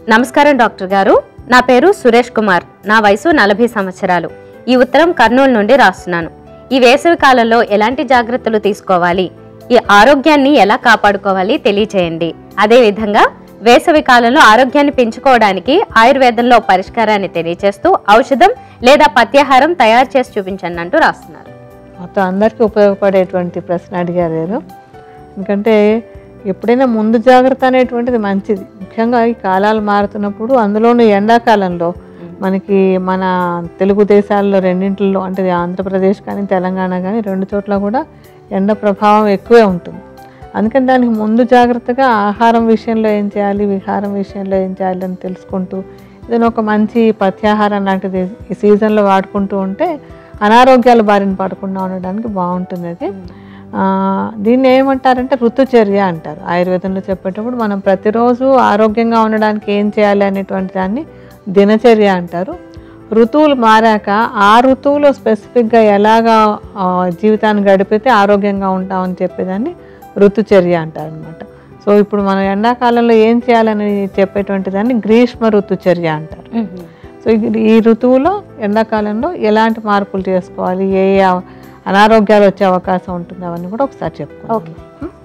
నమస్కారం డాక్టర్ గారు నా పేరు సురేష్ కుమార్ నా వయసు నలభై సంవత్సరాలు ఈ ఉత్తరం కర్నూలు నుండి రాస్తున్నాను ఈ వేసవి కాలంలో ఎలాంటి జాగ్రత్తలు తీసుకోవాలి ఈ ఆరోగ్యాన్ని ఎలా కాపాడుకోవాలి తెలియచేయండి అదే విధంగా వేసవి కాలంలో ఆరోగ్యాన్ని పెంచుకోవడానికి ఆయుర్వేదంలో పరిష్కారాన్ని తెలియచేస్తూ ఔషధం లేదా పత్యాహారం తయారు చేసి చూపించండి అంటూ రాస్తున్నారు మొత్తం అందరికీ ఉపయోగపడేటువంటి ప్రశ్న అడిగారు మీరు ఎందుకంటే ఎప్పుడైనా ముందు జాగ్రత్త అనేటువంటిది మంచిది ముఖ్యంగా ఈ కాలాలు మారుతున్నప్పుడు అందులోనూ ఎండాకాలంలో మనకి మన తెలుగు దేశాల్లో రెండింటిలో అంటే ఆంధ్రప్రదేశ్ కానీ తెలంగాణ కానీ రెండు చోట్ల కూడా ఎండ ప్రభావం ఎక్కువే ఉంటుంది అందుకని దానికి ముందు జాగ్రత్తగా ఆహారం విషయంలో ఏం చేయాలి విహారం విషయంలో ఏం చేయాలి అని తెలుసుకుంటూ ఏదైనా ఒక మంచి పథ్యాహారం లాంటిది ఈ సీజన్లో వాడుకుంటూ ఉంటే అనారోగ్యాల బారిన పడకుండా ఉండడానికి బాగుంటుంది అది ఆ, దీన్ని ఏమంటారంటే ఋతుచర్య అంటారు ఆయుర్వేదంలో చెప్పేటప్పుడు మనం ప్రతిరోజు ఆరోగ్యంగా ఉండడానికి ఏం చేయాలి అనేటువంటి దాన్ని దినచర్య అంటారు ఋతువులు మారాక ఆ ఋతువులో స్పెసిఫిక్గా ఎలాగా ఆ, జీవితాన్ని గడిపితే ఆరోగ్యంగా ఉంటామని చెప్పేదాన్ని ఋతుచర్య అంటారు అనమాట సో ఇప్పుడు మనం ఎండాకాలంలో ఏం చేయాలని చెప్పేటువంటి దాన్ని గ్రీష్మ ఋతుచర్య అంటారు సో ఈ- ఈ ఋతువులో ఎండాకాలంలో ఎలాంటి మార్పులు చేసుకోవాలి ఏ ఏ అవ- అనారోగ్యాలు వచ్చే అవకాశం ఉంటుంది అవన్నీ కూడా ఒకసారి చెప్పుకోవాలి ఓకే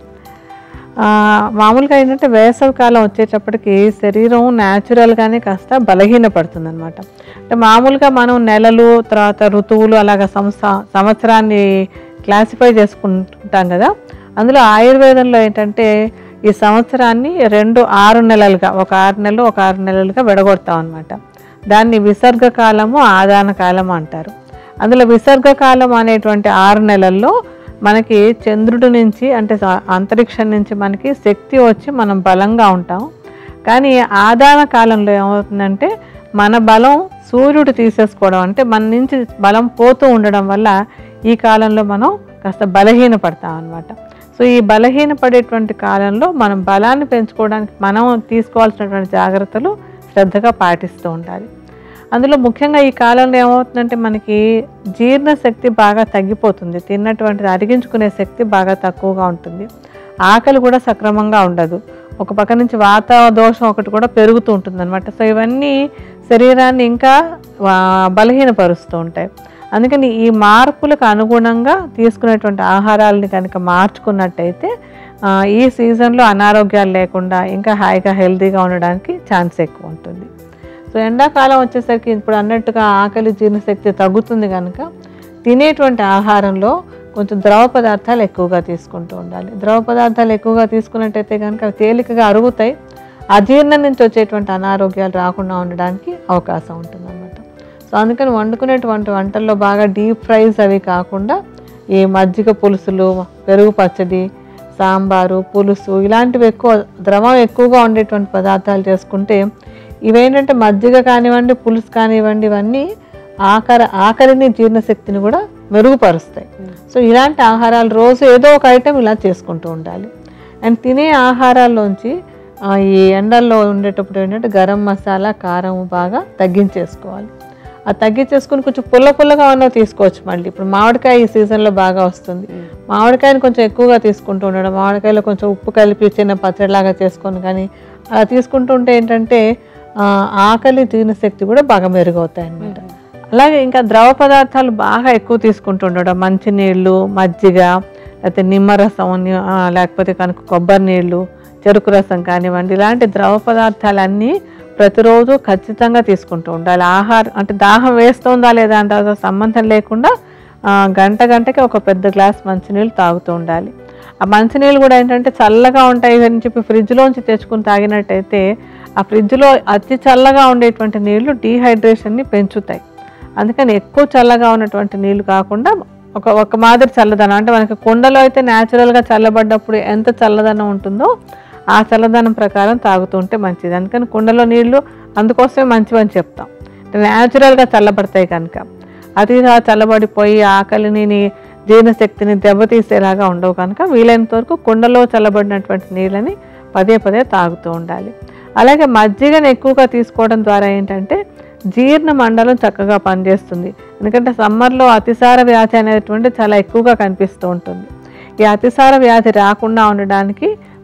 మామూలుగా ఏంటంటే వేసవి కాలం వచ్చేటప్పటికి శరీరం న్యాచురల్గానే కాస్త బలహీనపడుతుంది అనమాట అంటే మామూలుగా మనం నెలలు తర్వాత ఋతువులు అలాగ సంవత్స సంవత్సరాన్ని క్లాసిఫై చేసుకుంటాం కదా అందులో ఆయుర్వేదంలో ఏంటంటే ఈ సంవత్సరాన్ని రెండు ఆరు నెలలుగా ఒక ఆరు నెలలు ఒక ఆరు నెలలుగా విడగొడతాం అనమాట దాన్ని విసర్గ కాలము ఆదాన కాలము అంటారు అందులో విసర్గ కాలం అనేటువంటి ఆరు నెలల్లో మనకి చంద్రుడి నుంచి అంటే స- అంతరిక్షం నుంచి మనకి శక్తి వచ్చి మనం బలంగా ఉంటాం కానీ ఆదాన కాలంలో ఏమవుతుందంటే మన బలం సూర్యుడు తీసేసుకోవడం అంటే మన నుంచి బలం పోతూ ఉండడం వల్ల ఈ కాలంలో మనం కాస్త బలహీనపడతాం అనమాట సో ఈ బలహీనపడేటువంటి కాలంలో మనం బలాన్ని పెంచుకోవడానికి మనం తీసుకోవాల్సినటువంటి జాగ్రత్తలు శ్రద్ధగా పాటిస్తూ ఉండాలి అందులో ముఖ్యంగా ఈ కాలంలో ఏమవుతుందంటే మనకి జీర్ణశక్తి బాగా తగ్గిపోతుంది తిన్నటువంటిది అరిగించుకునే శక్తి బాగా తక్కువగా ఉంటుంది ఆకలి కూడా సక్రమంగా ఉండదు ఒక పక్క నుంచి వాత దోషం ఒకటి కూడా పెరుగుతూ ఉంటుంది అనమాట సో ఇవన్నీ శరీరాన్ని ఇంకా వా- బలహీనపరుస్తూ ఉంటాయి అందుకని ఈ మార్పులకు అనుగుణంగా తీసుకునేటువంటి ఆహారాలని కనుక మార్చుకున్నట్టయితే ఆ, ఈ సీజన్లో అనారోగ్యాలు లేకుండా ఇంకా హాయిగా హెల్తీగా ఉండడానికి ఛాన్స్ ఎక్కువ ఉంటుంది సో ఎండాకాలం వచ్చేసరికి ఇప్పుడు అన్నట్టుగా ఆకలి జీర్ణశక్తి తగ్గుతుంది కనుక తినేటువంటి ఆహారంలో కొంచెం ద్రవ పదార్థాలు ఎక్కువగా తీసుకుంటూ ఉండాలి ద్రవ పదార్థాలు ఎక్కువగా తీసుకున్నట్టయితే కనుక అవి తేలికగా అరుగుతాయి అజీర్ణం నుంచి వచ్చేటువంటి అనారోగ్యాలు రాకుండా ఉండడానికి అవకాశం ఉంటుంది అనమాట సో అందుకని వండుకునేటువంటి వంటల్లో బాగా డీప్ ఫ్రైస్ అవి కాకుండా ఈ మజ్జిగ పులుసులు పెరుగు పచ్చడి సాంబారు పులుసు ఇలాంటివి ఎక్కువ ద్రవం ఎక్కువగా ఉండేటువంటి పదార్థాలు చేసుకుంటే ఇవేంటంటే మజ్జిగ కానివ్వండి పులుసు కానివ్వండి ఇవన్నీ ఆకర ఆకలిని జీర్ణశక్తిని కూడా మెరుగుపరుస్తాయి సో ఇలాంటి ఆహారాలు రోజు ఏదో ఒక ఐటెం ఇలా చేసుకుంటూ ఉండాలి అండ్ తినే ఆహారాల్లోంచి ఆ, ఈ ఎండల్లో ఉండేటప్పుడు ఏంటంటే గరం మసాలా కారం బాగా తగ్గించేసుకోవాలి ఆ తగ్గించేసుకుని కొంచెం పుల్ల పుల్లగా ఉన్నవి తీసుకోవచ్చు మళ్ళీ ఇప్పుడు మామిడికాయ ఈ సీజన్లో బాగా వస్తుంది మామిడికాయని కొంచెం ఎక్కువగా తీసుకుంటూ ఉండడం మామిడికాయలో కొంచెం ఉప్పు కలిపి చిన్న పచ్చడిలాగా చేసుకొని కానీ అలా తీసుకుంటూ ఉంటే ఏంటంటే ఆ, ఆకలి జీర్ణశక్తి కూడా బాగా మెరుగవుతాయి అన్నమాట అలాగే ఇంకా ద్రవ పదార్థాలు బాగా ఎక్కువ తీసుకుంటూ ఉండడం మంచినీళ్ళు మజ్జిగ లేకపోతే నిమ్మరసం ని- ఆ, లేకపోతే కనుక కొబ్బరి నీళ్ళు చెరుకు రసం కానివ్వండి ఇలాంటి ద్రవ పదార్థాలన్నీ ప్రతిరోజు ఖచ్చితంగా తీసుకుంటూ ఉండాలి ఆహారం అంటే దాహం వేస్తుందా లేదా అంటే అసలు సంబంధం లేకుండా ఆ, గంట గంటకి ఒక పెద్ద గ్లాస్ మంచినీళ్ళు తాగుతూ ఉండాలి ఆ మంచినీళ్ళు కూడా ఏంటంటే చల్లగా ఉంటాయి అని చెప్పి ఫ్రిడ్జ్లోంచి తెచ్చుకుని తాగినట్టయితే ఆ ఫ్రిడ్జ్లో అతి చల్లగా ఉండేటువంటి నీళ్లు డీహైడ్రేషన్ని పెంచుతాయి అందుకని ఎక్కువ చల్లగా ఉన్నటువంటి నీళ్లు కాకుండా ఒక ఒక మాదిరి చల్లదనం అంటే మనకి కుండలో అయితే న్యాచురల్గా చల్లబడ్డప్పుడు ఎంత చల్లదనం ఉంటుందో ఆ చల్లదనం ప్రకారం తాగుతూ ఉంటే మంచిది అందుకని కుండలో నీళ్లు అందుకోసమే మంచివని చెప్తాం న్యాచురల్గా చల్లబడతాయి కనుక అతిగా చల్లబడిపోయి ఆకలిని నీ- జీర్ణశక్తిని దెబ్బతీసేలాగా ఉండవు కనుక వీలైనంత వరకు కుండలో చల్లబడినటువంటి నీళ్ళని పదే పదే తాగుతూ ఉండాలి అలాగే మజ్జిగను ఎక్కువగా తీసుకోవడం ద్వారా ఏంటంటే జీర్ణ మండలం చక్కగా పనిచేస్తుంది ఎందుకంటే సమ్మర్లో అతిసార వ్యాధి అనేటువంటి చాలా ఎక్కువగా కనిపిస్తూ ఉంటుంది ఈ అతిసార వ్యాధి రాకుండా ఉండడానికి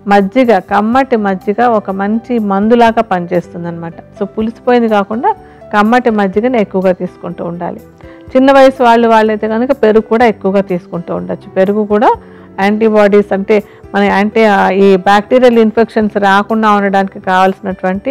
మజ్జిగ కమ్మటి మజ్జిగ ఒక మంచి మందులాగా పనిచేస్తుంది అనమాట సో పులిసిపోయింది కాకుండా కమ్మటి మజ్జిగని ఎక్కువగా తీసుకుంటూ ఉండాలి చిన్న వయసు వాళ్ళు వాళ్ళైతే కనుక పెరుగు కూడా ఎక్కువగా తీసుకుంటూ ఉండొచ్చు పెరుగు కూడా యాంటీబాడీస్ అంటే మన యాంటీ ఈ బ్యాక్టీరియల్ ఇన్ఫెక్షన్స్ రాకుండా ఉండడానికి కావాల్సినటువంటి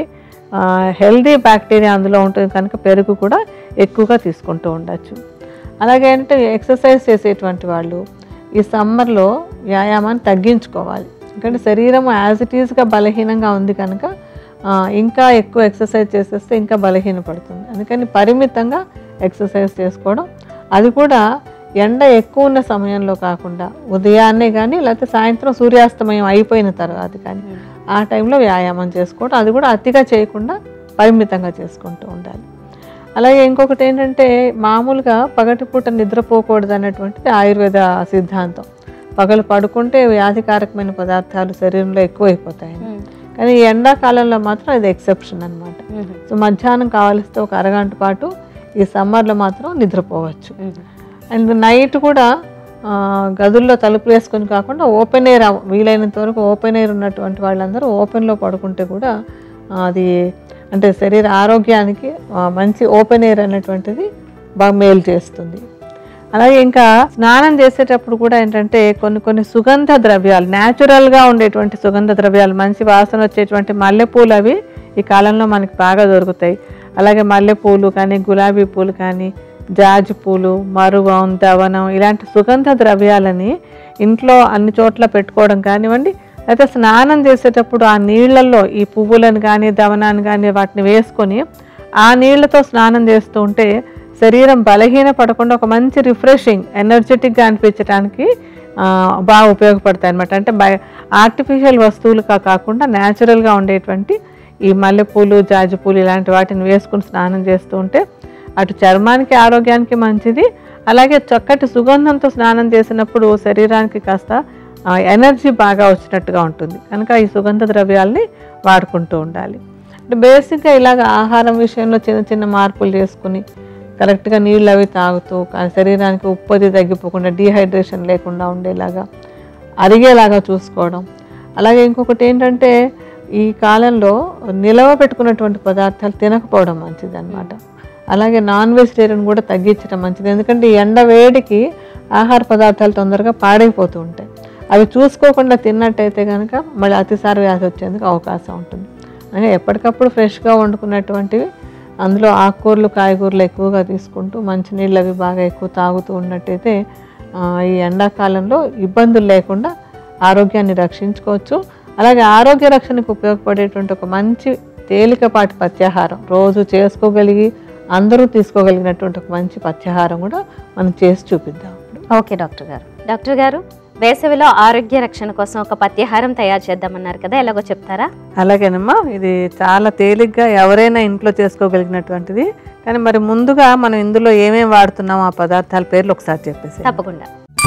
హెల్దీ బ్యాక్టీరియా అందులో ఉంటుంది కనుక పెరుగు కూడా ఎక్కువగా తీసుకుంటూ ఉండొచ్చు అలాగే అంటే ఎక్సర్సైజ్ చేసేటువంటి వాళ్ళు ఈ సమ్మర్లో వ్యాయామాన్ని తగ్గించుకోవాలి ఎందుకంటే శరీరం యాజ్ ఇట్ ఈస్గా బలహీనంగా ఉంది కనుక ఆ, ఇంకా ఎక్కువ ఎక్సర్సైజ్ చేసేస్తే ఇంకా బలహీనపడుతుంది అందుకని పరిమితంగా ఎక్సర్సైజ్ చేసుకోవడం అది కూడా ఎండ ఎక్కువ ఉన్న సమయంలో కాకుండా ఉదయాన్నే కానీ లేకపోతే సాయంత్రం సూర్యాస్తమయం అయిపోయిన తర్వాత కానీ ఆ టైంలో వ్యాయామం చేసుకోవడం అది కూడా అతిగా చేయకుండా పరిమితంగా చేసుకుంటూ ఉండాలి అలాగే ఇంకొకటి ఏంటంటే మామూలుగా పగటిపూట నిద్రపోకూడదు అనేటువంటిది ఆయుర్వేద సిద్ధాంతం పగలు పడుకుంటే వ్యాధికారకమైన పదార్థాలు శరీరంలో ఎక్కువైపోతాయని కానీ ఈ ఎండాకాలంలో మాత్రం అది ఎక్సెప్షన్ అన్నమాట సో మధ్యాహ్నం కావలిస్తే ఒక అరగంట పాటు ఈ సమ్మర్లో మాత్రం నిద్రపోవచ్చు అండ్ నైట్ కూడా ఆ, గదుల్లో తలుపులు వేసుకొని కాకుండా ఓపెన్ ఎయిర్ వీలైనంత వరకు ఓపెన్ ఎయిర్ ఉన్నటువంటి వాళ్ళందరూ ఓపెన్లో పడుకుంటే కూడా ఆ, అది అంటే శరీర ఆరోగ్యానికి ఆ, మంచి ఓపెన్ ఎయిర్ అనేటువంటిది బాగా మేలు చేస్తుంది అలాగే ఇంకా స్నానం చేసేటప్పుడు కూడా ఏంటంటే కొన్ని కొన్ని సుగంధ ద్రవ్యాలు న్యాచురల్గా ఉండేటువంటి సుగంధ ద్రవ్యాలు మంచి వాసన వచ్చేటువంటి మల్లెపూలు అవి ఈ కాలంలో మనకి బాగా దొరుకుతాయి అలాగే మల్లెపూలు కానీ గులాబీ పూలు కానీ జాజి పూలు మరువం దవనం ఇలాంటి సుగంధ ద్రవ్యాలని ఇంట్లో అన్ని చోట్ల పెట్టుకోవడం కానివ్వండి అయితే స్నానం చేసేటప్పుడు ఆ నీళ్ళల్లో ఈ పువ్వులను కానీ దవనాన్ని కానీ వాటిని వేసుకొని ఆ నీళ్ళతో స్నానం చేస్తూ ఉంటే శరీరం బలహీన పడకుండా ఒక మంచి రిఫ్రెషింగ్ ఎనర్జెటిక్గా అనిపించడానికి ఆ, బాగా ఉపయోగపడతాయి అనమాట అంటే బయ ఆర్టిఫిషియల్ వస్తువులుగా కాకుండా న్యాచురల్గా ఉండేటువంటి ఈ మల్లెపూలు జాజిపూలు ఇలాంటి వాటిని వేసుకుని స్నానం చేస్తూ ఉంటే అటు చర్మానికి ఆరోగ్యానికి మంచిది అలాగే చక్కటి సుగంధంతో స్నానం చేసినప్పుడు శరీరానికి కాస్త ఆ, ఎనర్జీ బాగా వచ్చినట్టుగా ఉంటుంది కనుక ఈ సుగంధ ద్రవ్యాల్ని వాడుకుంటూ ఉండాలి అంటే బేసిక్గా ఇలాగ ఆహారం విషయంలో చిన్న చిన్న మార్పులు చేసుకుని కరెక్ట్గా నీళ్ళు అవి తాగుతూ కా- శరీరానికి ఉప్పది తగ్గిపోకుండా డీహైడ్రేషన్ లేకుండా ఉండేలాగా అరిగేలాగా చూసుకోవడం అలాగే ఇంకొకటి ఏంటంటే ఈ కాలంలో నిలవ పెట్టుకున్నటువంటి పదార్థాలు తినకపోవడం మంచిది అనమాట అలాగే నాన్ వెజిటేరియన్ కూడా తగ్గించడం మంచిది ఎందుకంటే ఈ ఎండ వేడికి ఆహార పదార్థాలు తొందరగా పాడైపోతూ ఉంటాయి అవి చూసుకోకుండా తిన్నట్టయితే కనుక మళ్ళీ అతిసార వ్యాధి వచ్చేందుకు అవకాశం ఉంటుంది అంటే ఎప్పటికప్పుడు ఫ్రెష్గా వండుకున్నటువంటివి అందులో ఆకుకూరలు కాయగూరలు ఎక్కువగా తీసుకుంటూ మంచినీళ్ళు అవి బాగా ఎక్కువ తాగుతూ ఉన్నట్టయితే ఆ, ఈ ఎండాకాలంలో ఇబ్బందులు లేకుండా ఆరోగ్యాన్ని రక్షించుకోవచ్చు అలాగే ఆరోగ్య రక్షణకు ఉపయోగపడేటువంటి ఒక మంచి తేలికపాటి పత్యాహారం రోజు చేసుకోగలిగి అందరూ తీసుకోగలిగినటువంటి ఒక మంచి పత్యాహారం కూడా మనం చేసి చూపిద్దాం ఓకే డాక్టర్ గారు డాక్టర్ గారు వేసవిలో ఆరోగ్య రక్షణ కోసం ఒక పత్యాహారం తయారు చేద్దామన్నారు కదా ఎలాగో చెప్తారా అలాగేనమ్మా ఇది చాలా తేలిగ్గా ఎవరైనా ఇంట్లో చేసుకోగలిగినటువంటిది కానీ మరి ముందుగా మనం ఇందులో ఏమేమి వాడుతున్నాం ఆ పదార్థాల పేర్లు ఒకసారి చెప్పేసి తప్పకుండా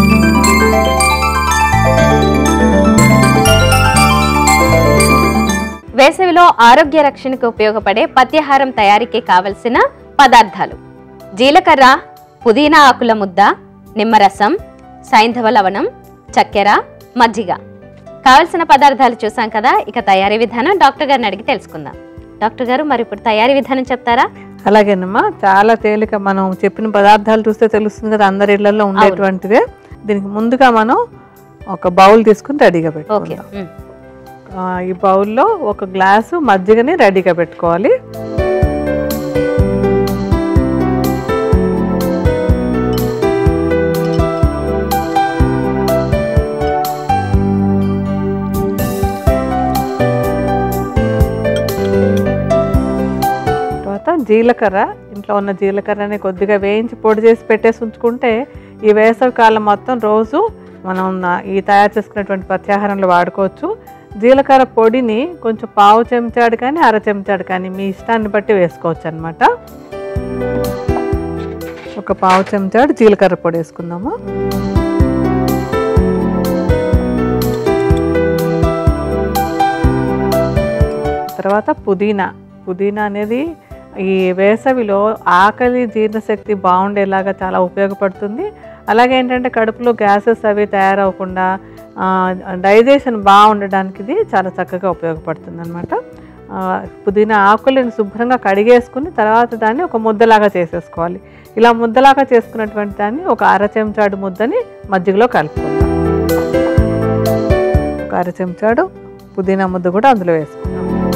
వేసవిలో ఆరోగ్య రక్షణకు ఉపయోగపడే పత్యాహారం తయారీకి కావలసిన పదార్థాలు జీలకర్ర పుదీనా ఆకుల ముద్ద నిమ్మరసం సైంధవ లవణం చక్కెర మజ్జిగ కావలసిన పదార్థాలు చూసాం కదా ఇక తయారీ విధానం డాక్టర్ గారిని అడిగి తెలుసుకుందాం డాక్టర్ గారు మరి ఇప్పుడు తయారీ విధానం చెప్తారా అలాగేనమ్మా చాలా తేలిక మనం చెప్పిన పదార్థాలు చూస్తే తెలుస్తుంది కదా అందరి ఇళ్లలో ఉండేటువంటిదే దీనికి ముందుగా మనం ఒక బౌల్ తీసుకుని రెడీగా ఓకే పెట్టుకుందాం ఉమ్. ఆ, ఈ బౌల్లో ఒక గ్లాసు మజ్జిగని రెడీగా పెట్టుకోవాలి తర్వాత జీలకర్ర ఇంట్లో ఉన్న జీలకర్రని కొద్దిగా వేయించి పొడి చేసి పెట్టేసి ఉంచుకుంటే ఈ వేసవి కాలం మొత్తం రోజు మనం నా- ఈ తయారు చేసుకున్నటువంటి పత్యాహారంలో వాడుకోవచ్చు జీలకర్ర పొడిని కొంచెం పావు చెంచాడు కానీ అర చెంచాడు కానీ మీ ఇష్టాన్ని బట్టి వేసుకోవచ్చు అనమాట ఒక పావు చెంచాడు జీలకర్ర పొడి వేసుకుందాము తర్వాత పుదీనా పుదీనా అనేది ఈ వేసవిలో ఆకలి జీర్ణశక్తి బాగుండేలాగా చాలా ఉపయోగపడుతుంది అలాగే ఏంటంటే కడుపులో గ్యాసెస్ అవి తయారవకుండా డైజెషన్ బాగుండడానికి ఇది చాలా చక్కగా ఉపయోగపడుతుంది అనమాట పుదీనా ఆకులను శుభ్రంగా కడిగేసుకుని తర్వాత దాన్ని ఒక ముద్దలాగా చేసేసుకోవాలి ఇలా ముద్దలాగా చేసుకున్నటువంటి దాన్ని ఒక అర చెంచాడు ముద్దని మజ్జిగలో కలుపుకుందాం ఒక అర చెంచాడు పుదీనా ముద్ద కూడా అందులో వేసుకుందాం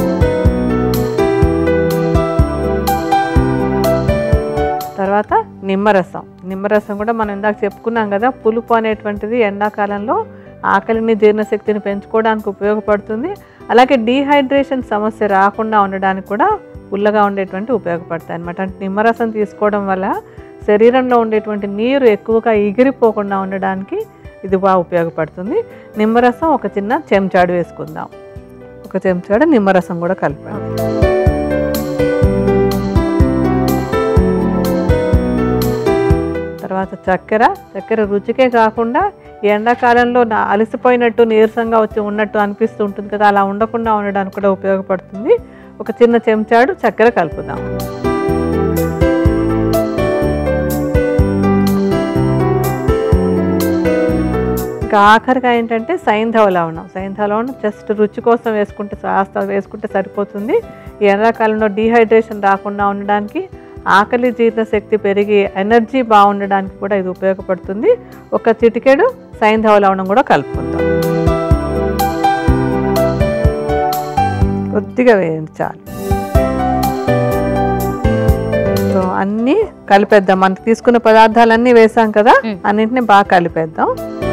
తర్వాత నిమ్మరసం నిమ్మరసం కూడా మనం ఇందాక చెప్పుకున్నాం కదా పులుపు అనేటువంటిది ఎండాకాలంలో ఆకలిని జీర్ణశక్తిని పెంచుకోవడానికి ఉపయోగపడుతుంది అలాగే డీహైడ్రేషన్ సమస్య రాకుండా ఉండడానికి కూడా పుల్లగా ఉండేటువంటి ఉపయోగపడతాయి అనమాట అంటే నిమ్మరసం తీసుకోవడం వల్ల శరీరంలో ఉండేటువంటి నీరు ఎక్కువగా ఎగిరిపోకుండా ఉండడానికి ఇది బాగా ఉపయోగపడుతుంది నిమ్మరసం ఒక చిన్న చెంచాడు వేసుకుందాం ఒక చెంచాడు నిమ్మరసం కూడా కలపండి తర్వాత చక్కెర చక్కెర రుచికే కాకుండా ఈ ఎండాకాలంలో నా అలసిపోయినట్టు నీరసంగా వచ్చి ఉన్నట్టు అనిపిస్తూ ఉంటుంది కదా అలా ఉండకుండా ఉండడానికి కూడా ఉపయోగపడుతుంది ఒక చిన్న చెంచాడు చక్కెర కలుపుదాం ఇంకా ఆఖరిగా ఏంటంటే సైంధవ లవణం సైంధవ లవణం జస్ట్ రుచి కోసం వేసుకుంటే కాస్త వేసుకుంటే సరిపోతుంది ఈ ఎండాకాలంలో డీహైడ్రేషన్ రాకుండా ఉండడానికి ఆకలి జీర్ణశక్తి పెరిగి ఎనర్జీ బాగుండడానికి కూడా ఇది ఉపయోగపడుతుంది ఒక చిటికెడు సైంధవ లవణం కూడా కలుపుకుందాం కొద్దిగా వేయించాలి సో అన్నీ కలిపేద్దాం మనకి తీసుకున్న పదార్థాలన్నీ వేసాం కదా మ్. అన్నింటిని బాగా కలిపేద్దాం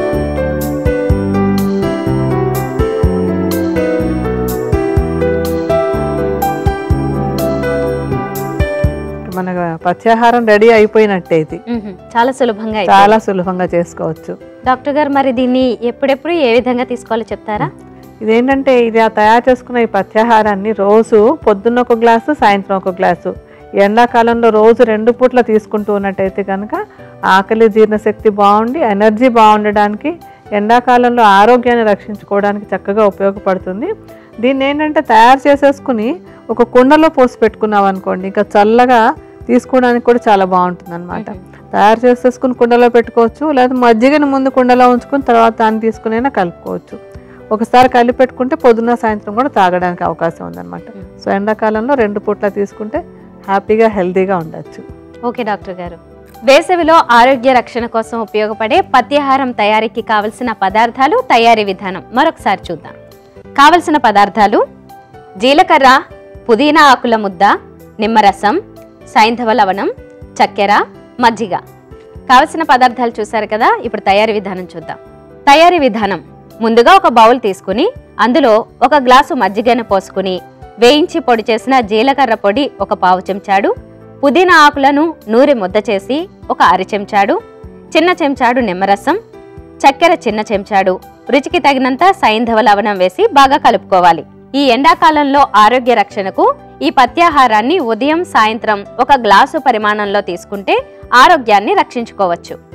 మన పత్యాహారం రెడీ అయిపోయినట్టే ఇది మ్మ్. చాలా సులభంగా అయిపోయింది. చాలా సులభంగా చేసుకోవచ్చు డాక్టర్ గారు మరి దీన్ని ఎప్పుడెప్పుడు ఏ విధంగా తీసుకోవాలో చెప్తారా ఇదేంటంటే ఇది ఆ తయారు చేసుకున్న ఈ పత్యాహారాన్ని రోజు పొద్దున్న ఒక గ్లాసు సాయంత్రం ఒక గ్లాసు ఎండాకాలంలో రోజు రెండు పూట్ల తీసుకుంటూ ఉన్నట్టయితే కనుక ఆకలి జీర్ణశక్తి బాగుండి ఎనర్జీ బాగుండడానికి ఎండాకాలంలో ఆరోగ్యాన్ని రక్షించుకోవడానికి చక్కగా ఉపయోగపడుతుంది దీన్ని ఏంటంటే తయారు చేసేసుకుని ఒక కుండలో పోసి పెట్టుకున్నాం అనుకోండి ఇంకా చల్లగా తీసుకోవడానికి కూడా చాలా బాగుంటుంది అనమాట తయారు చేసేసుకుని కుండలో పెట్టుకోవచ్చు లేదా మజ్జిగని ముందు కుండలో ఉంచుకుని తర్వాత దాన్ని తీసుకునైనా కలుపుకోవచ్చు ఒకసారి కలిపి పెట్టుకుంటే పొద్దున్న సాయంత్రం కూడా తాగడానికి అవకాశం ఉందన్నమాట మ్మ్. సో ఎండాకాలంలో రెండు పూట్ల తీసుకుంటే హ్యాపీగా హెల్తీగా ఉండొచ్చు ఓకే డాక్టర్ గారు వేసవిలో ఆరోగ్య రక్షణ కోసం ఉపయోగపడే పత్యాహారం తయారీకి కావలసిన పదార్థాలు తయారీ విధానం మరొకసారి చూద్దాం కావలసిన పదార్థాలు జీలకర్ర పుదీనా ఆకుల ముద్ద నిమ్మరసం సైంధవ లవణం చక్కెర మజ్జిగ కావలసిన పదార్థాలు చూసారు కదా ఇప్పుడు తయారీ విధానం చూద్దాం తయారీ విధానం ముందుగా ఒక బౌల్ తీసుకుని అందులో ఒక గ్లాసు మజ్జిగను పోసుకుని వేయించి పొడి చేసిన జీలకర్ర పొడి ఒక పావు చెంచాడు పుదీనా ఆకులను నూరి ముద్ద చేసి ఒక అర చెంచాడు చిన్న చెంచాడు నిమ్మరసం చక్కెర చిన్న చెంచాడు రుచికి తగినంత సైంధవ లవణం వేసి బాగా కలుపుకోవాలి ఈ ఎండాకాలంలో ఆరోగ్య రక్షణకు ఈ పత్యాహారాన్ని ఉదయం సాయంత్రం ఒక గ్లాసు పరిమాణంలో తీసుకుంటే ఆరోగ్యాన్ని రక్షించుకోవచ్చు